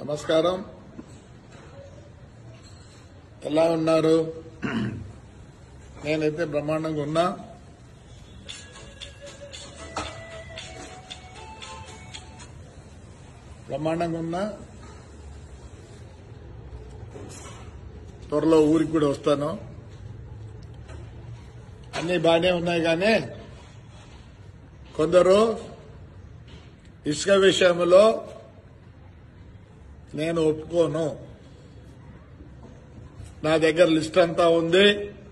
నమస్కారం ఎలా ఉన్నారు నేనైతే బ్రహ్మాండంగా ఉన్నా బ్రహ్మాండంగా ఉన్నా త్వరలో ఊరికి కూడా వస్తాను అన్ని బాగానే ఉన్నాయి కానీ కొందరు ఇసుక విషయంలో నేను ఒప్పుకోను నా దగ్గర లిస్ట్ అంతా ఉంది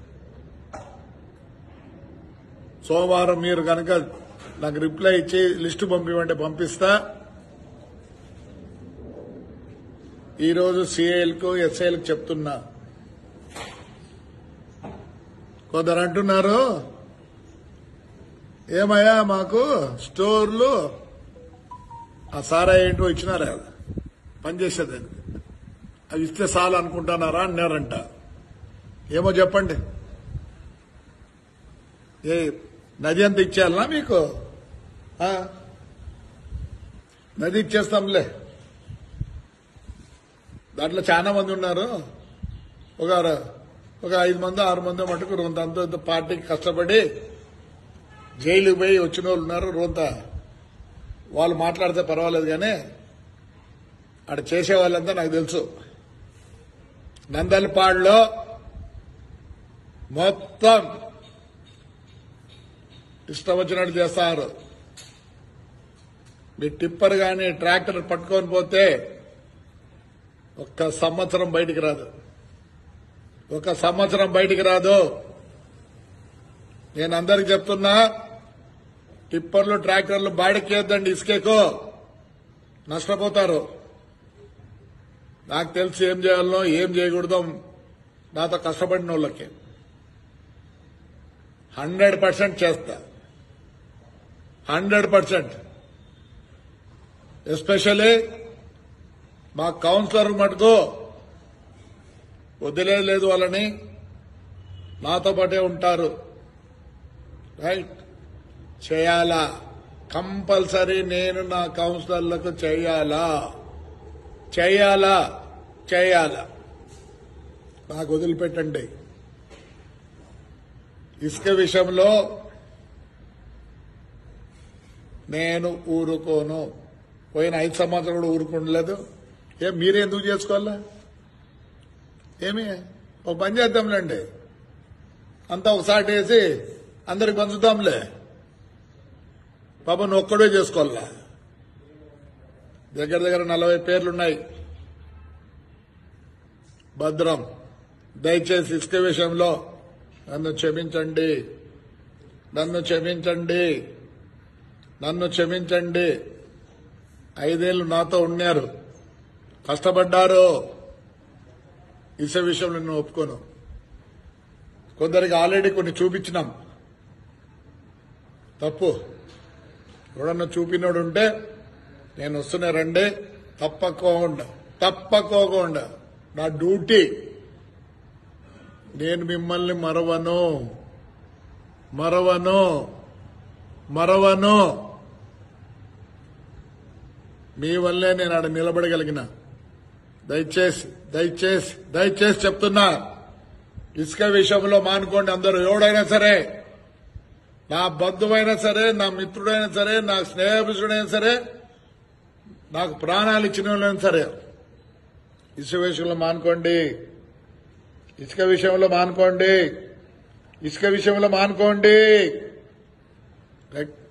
సోమవారం మీరు కనుక నాకు రిప్లై ఇచ్చి లిస్టు పంపిమంటే పంపిస్తా ఈరోజు సిఐలకు ఎస్ఐలకు చెప్తున్నా కొందరు అంటున్నారు ఏమయ్యా మాకు స్టోర్లు ఆ సారా ఏంటో ఇచ్చినారా పనిచేసేది అవి ఇస్తే చాలు అనుకుంటున్నారా అన్నారంట ఏమో చెప్పండి ఏ నది అంత ఇచ్చేయాలనా మీకు ఆ? నది ఇచ్చేస్తాంలే దాంట్లో చాలా మంది ఉన్నారు ఒక ఒక ఐదు మంది ఆరు మంది మటుకు రొంత అంత ఇంత పార్టీకి కష్టపడి జైలుకి పోయి వచ్చిన వాళ్ళు ఉన్నారు రొంత వాళ్ళు మాట్లాడితే పర్వాలేదు కానీ అక్కడ చేసే వాళ్ళంతా నాకు తెలుసు నందల్పాడులో మొత్తం ఇష్టం వచ్చినట్టు చేస్తారు మీ టిప్పర్ గాని ట్రాక్టర్ పట్టుకొని పోతే ఒక్క సంవత్సరం బయటికి రాదు ఒక సంవత్సరం బయటికి రాదు నేను అందరికి చెప్తున్నా టిప్పర్లు ట్రాక్టర్లు బాడికేద్దండి ఇసుకేకో నష్టపోతారు నాకు తెలిసి ఏం చేయాలనో ఏం చేయకూడదో నాతో కష్టపడిన వాళ్ళకి హండ్రెడ్ పర్సెంట్ చేస్తా హండ్రెడ్ పర్సెంట్ ఎస్పెషల్లీ మా కౌన్సిలర్ మటుకు వదిలేదు లేదు వాళ్ళని నాతో పాటే ఉంటారు రైట్ చేయాలా కంపల్సరీ నేను నా కౌన్సిలర్లకు చేయాలా చేయాలా చేయాలా నాకు వదిలిపెట్టండి ఇసుక విషయంలో నేను ఊరుకోను పోయిన ఐదు సంవత్సరాలు కూడా ఊరుకుండలేదు ఏం మీరే ఎందుకు చేసుకోవాలా ఏమి ఒక పని చేద్దాంలేండి అంతా ఒకసారి వేసి అందరికి పంచుతాంలే పాప నువ్వు ఒక్కడే చేసుకోవాలా దగ్గర దగ్గర నలభై పేర్లున్నాయి భద్రం దయచేసి ఇసుక విషయంలో నన్ను క్షమించండి నన్ను క్షమించండి నన్ను క్షమించండి ఐదేళ్లు నాతో ఉన్నారు కష్టపడ్డారు ఇసే విషయంలో నేను ఒప్పుకోను కొందరికి ఆల్రెడీ కొన్ని చూపించినాం తప్పు ఎవడన్నా చూపినోడు ఉంటే నేను వస్తున్నా రండి తప్పకోకుండా తప్పకోకుండా నా డ్యూటీ నేను మిమ్మల్ని మరవను మరవను మరవను మీ వల్లే నేను ఆడ నిలబడగలిగిన దయచేసి దయచేసి దయచేసి చెప్తున్నా ఇసుక విషయంలో మానుకోండి అందరూ ఎవడైనా సరే నా బంధువైనా సరే నా మిత్రుడైనా సరే నా స్నేహితుడైనా సరే నాకు ప్రాణాలు ఇచ్చిన వాళ్ళైనా సరే ఇసుక విషయంలో మానుకోండి ఇసుక విషయంలో మానుకోండి ఇసుక విషయంలో మానుకోండి రైట్